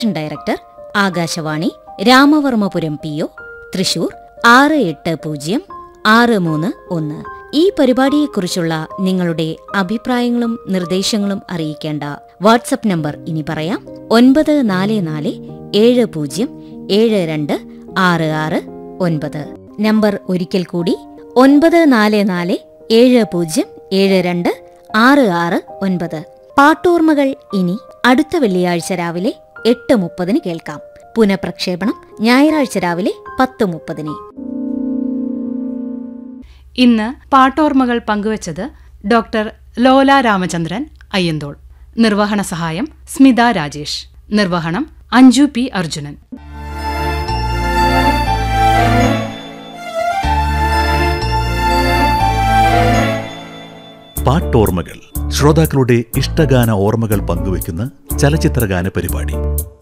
director Akashvani Ramavarmapuram P O Thrissur ആറ് എട്ട് പൂജ്യം ആറ് മൂന്ന് ഒന്ന് ഈ പരിപാടിയെക്കുറിച്ചുള്ള നിങ്ങളുടെ അഭിപ്രായങ്ങളും നിർദ്ദേശങ്ങളും അറിയിക്കേണ്ട വാട്സപ്പ് നമ്പർ ഇനി പറയാം ഒൻപത് നാല് നാല് ഏഴ് പൂജ്യം ഏഴ് രണ്ട് ആറ് ആറ് ഒൻപത് നമ്പർ ഒരിക്കൽ കൂടി ഒൻപത് നാല് നാല് ഏഴ് പൂജ്യം ഏഴ് രണ്ട് ആറ് ആറ് ഒൻപത് പാട്ടോർമ്മകൾ ഇനി അടുത്ത വെള്ളിയാഴ്ച രാവിലെ എട്ട് മുപ്പതിന് കേൾക്കാം പുനഃപ്രക്ഷേപണം ഞായറാഴ്ച രാവിലെ പത്ത് മുപ്പതിന് ഇന്ന് പാട്ടോർമ്മകൾ പങ്കുവച്ചത് ഡോക്ടർ ലോല രാമചന്ദ്രൻ അയ്യന്തോൾ നിർവഹണ സഹായം സ്മിത രാജേഷ് നിർവഹണം അഞ്ജു പി അർജുനൻ പാട്ടോർമ്മകൾ ശ്രോതാക്കളുടെ ഇഷ്ടഗാന ഓർമ്മകൾ പങ്കുവയ്ക്കുന്ന ചലച്ചിത്രഗാന പരിപാടി